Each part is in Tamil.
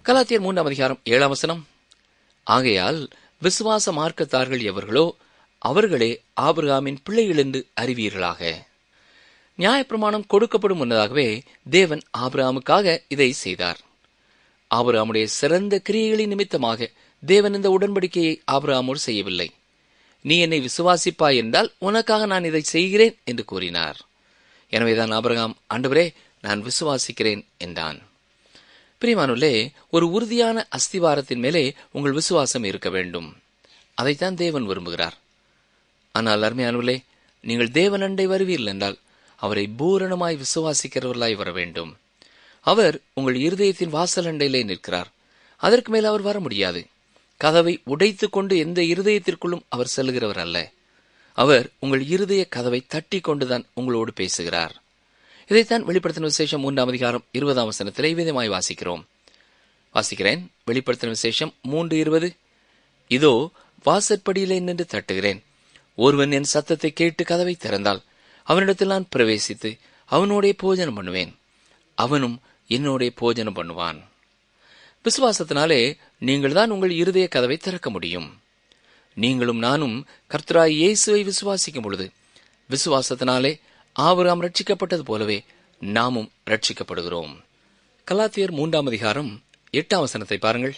கலாத்தியர் மூன்றாம் அதிகாரம் ஏழாம் வசனம் ஆகையால் விசுவாச மார்க்கத்தார்கள் எவர்களோ அவர்களே ஆபிரகாமின் பிள்ளைகள் என்று அறிவீர்களாக நியாயப்பிரமாணம் கொடுக்கப்படும் முன்னதாகவே தேவன் ஆபிரகாமுக்காக இதை செய்தார் ஆபிரகாமுடைய சிறந்த கிரியைகளின் நிமித்தமாக தேவன் இந்த உடன்படிக்கையை ஆபிரகாமோடு செய்யவில்லை நீ என்னை விசுவாசிப்பாய் என்றால் உனக்காக நான் இதை செய்கிறேன் என்று கூறினார் எனவேதான் ஆபிரகாம் ஆண்டவரே நான் விசுவாசிக்கிறேன் என்றான் பிரியமானுள்ளே ஒரு உறுதியான அஸ்திவாரத்தின் மேலே உங்கள் விசுவாசம் இருக்க வேண்டும் அதைத்தான் தேவன் விரும்புகிறார் ஆனால் அருமையானுள்ளே நீங்கள் தேவன் அண்டை வருவீர்கள் என்றால் அவரை பூரணமாய் விசுவாசிக்கிறவர்களாய் வர வேண்டும் அவர் உங்கள் இருதயத்தின் வாசல் அண்டையிலே நிற்கிறார் அதற்கு மேல் அவர் வர முடியாது கதவை உடைத்துக் கொண்டு எந்த இருதயத்திற்குள்ளும் அவர் செல்கிறவர் அல்ல அவர் உங்கள் இருதய கதவை தட்டி கொண்டுதான் உங்களோடு பேசுகிறார் இதைத்தான் வெளிப்படுத்தின விசேஷம் மூன்றாம் அதிகாரம் இருபதாம் வசனத்திலே விதமாய் வாசிக்கிறோம் வாசிக்கிறேன் வெளிப்படுத்தின விசேஷம் மூன்று இருபது இதோ வாசற்படியிலே நின்று தட்டுகிறேன் ஒருவன் என் சத்தத்தை கேட்டு கதவை திறந்தால் அவனிடத்தில் நான் பிரவேசித்து அவனோடைய போஜனம் பண்ணுவேன் அவனும் என்னோடைய போஜனம் பண்ணுவான் விசுவாசத்தினாலே நீங்கள் தான் உங்கள் இருதய கதவை திறக்க முடியும் நீங்களும் நானும் கர்த்தராய் இயேசுவை விசுவாசிக்கும் பொழுது விசுவாசத்தினாலே ஆபிரகாம் ரட்சிக்கப்பட்டது போலவே நாமும் ரட்சிக்கப்படுகிறோம் கலாத்தியர் மூன்றாம் அதிகாரம் எட்டாம் வசனத்தை பாருங்கள்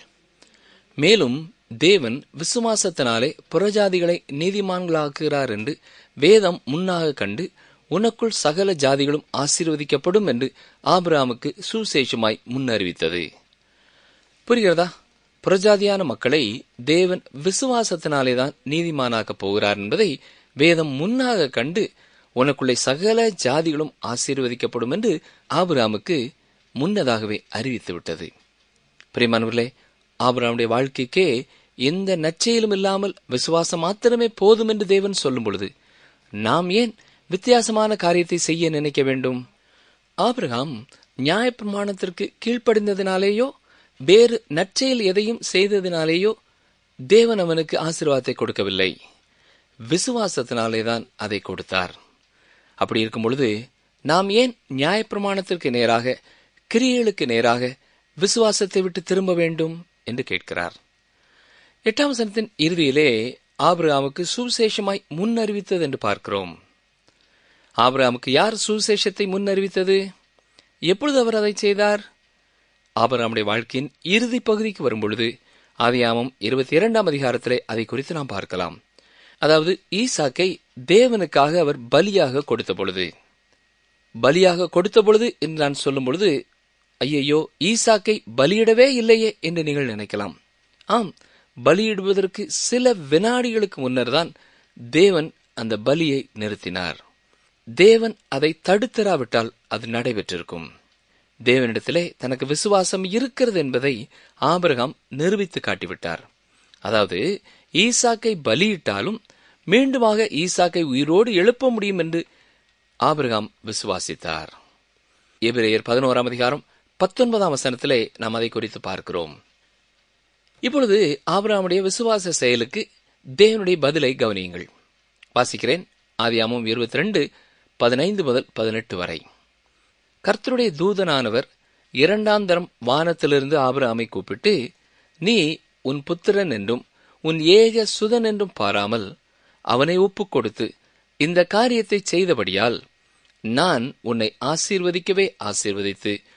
மேலும் தேவன் விசுவாசத்தினாலே புறஜாதிகளை நீதிமான்களாக்குகிறார் என்று வேதம் முன்னாக கண்டு உனக்குள் சகல ஜாதிகளும் ஆசீர்வதிக்கப்படும் என்று ஆபிரகாமுக்கு சுசேஷமாய் முன்னறிவித்தது புரிகிறதா புறஜாதியான மக்களை தேவன் விசுவாசத்தினாலேதான் நீதிமானாக்கப் போகிறார் என்பதை வேதம் முன்னாக கண்டு உனக்குள்ளே சகல ஜாதிகளும் ஆசீர்வதிக்கப்படும் என்று ஆபிராமுக்கு முன்னதாகவே அறிவித்து விட்டது பிரிமானவர்களே ஆபிராமுடைய வாழ்க்கைக்கே எந்த நச்சையிலும் இல்லாமல் விசுவாசம் மாத்திரமே போதும் என்று தேவன் சொல்லும் பொழுது நாம் ஏன் வித்தியாசமான காரியத்தை செய்ய நினைக்க வேண்டும் ஆபிரகாம் நியாயப்பிரமாணத்திற்கு கீழ்ப்படிந்ததினாலேயோ வேறு நற்செயல் எதையும் செய்ததினாலேயோ தேவன் அவனுக்கு ஆசீர்வாதத்தை கொடுக்கவில்லை விசுவாசத்தினாலேதான் அதை கொடுத்தார் அப்படி இருக்கும் பொழுது நாம் ஏன் நியாயப்பிரமாணத்திற்கு நேராக கிரியைகளுக்கு நேராக விசுவாசத்தை விட்டு திரும்ப வேண்டும் என்று கேட்கிறார் எட்டாம் வசனத்தின் இறுதியிலே ஆபிரகாமுக்கு சுவிசேஷமாய் முன்னறிவித்தது என்று பார்க்கிறோம் ஆபிரகாமுக்கு யார் சுவிசேஷத்தை முன்னறிவித்தது எப்பொழுது அவர் அதை செய்தார் ஆபராமுடைய வாழ்க்கையின் இறுதி பகுதிக்கு வரும்பொழுது ஆதியாமம் இருபத்தி இரண்டாம் அதிகாரத்திலே அதை குறித்து நாம் பார்க்கலாம் அதாவது ஈசாக்கை தேவனுக்காக அவர் பலியாக கொடுத்த பொழுது பலியாக கொடுத்த பொழுது என்று நான் சொல்லும் பொழுது ஐயையோ ஈசாக்கை பலியிடவே இல்லையே என்று நீங்கள் நினைக்கலாம் ஆம் பலியிடுவதற்கு சில வினாடிகளுக்கு முன்னர் தான் தேவன் அந்த பலியை நிறுத்தினார் தேவன் அதை தடுத்தராவிட்டால் அது நடைபெற்றிருக்கும் தேவனிடத்திலே தனக்கு விசுவாசம் இருக்கிறது என்பதை ஆபிரகாம் நிரூபித்து காட்டிவிட்டார் அதாவது ஈசாக்கை பலியிட்டாலும் மீண்டுமாக ஈசாக்கை உயிரோடு எழுப்ப முடியும் என்று ஆபிரகாம் விசுவாசித்தார் எபிரேயர் பதினோராம் அதிகாரம் பத்தொன்பதாம் வசனத்திலே நாம் அதை குறித்து பார்க்கிறோம் இப்பொழுது ஆபிரகாமுடைய விசுவாச செயலுக்கு தேவனுடைய பதிலை கவனியுங்கள் வாசிக்கிறேன் ஆதியாமம் இருபத்தி ரெண்டு பதினைந்து முதல் பதினெட்டு வரை கர்த்தருடைய தூதனானவர் இரண்டாம் தரம் வானத்திலிருந்து ஆபிரகாமை கூப்பிட்டு நீ உன் புத்திரன் என்றும் உன் ஏக சுதன் என்றும் பாராமல் அவனை ஒப்புக் கொடுத்து இந்த காரியத்தை செய்தபடியால் நான் உன்னை ஆசீர்வதிக்கவே ஆசீர்வதித்து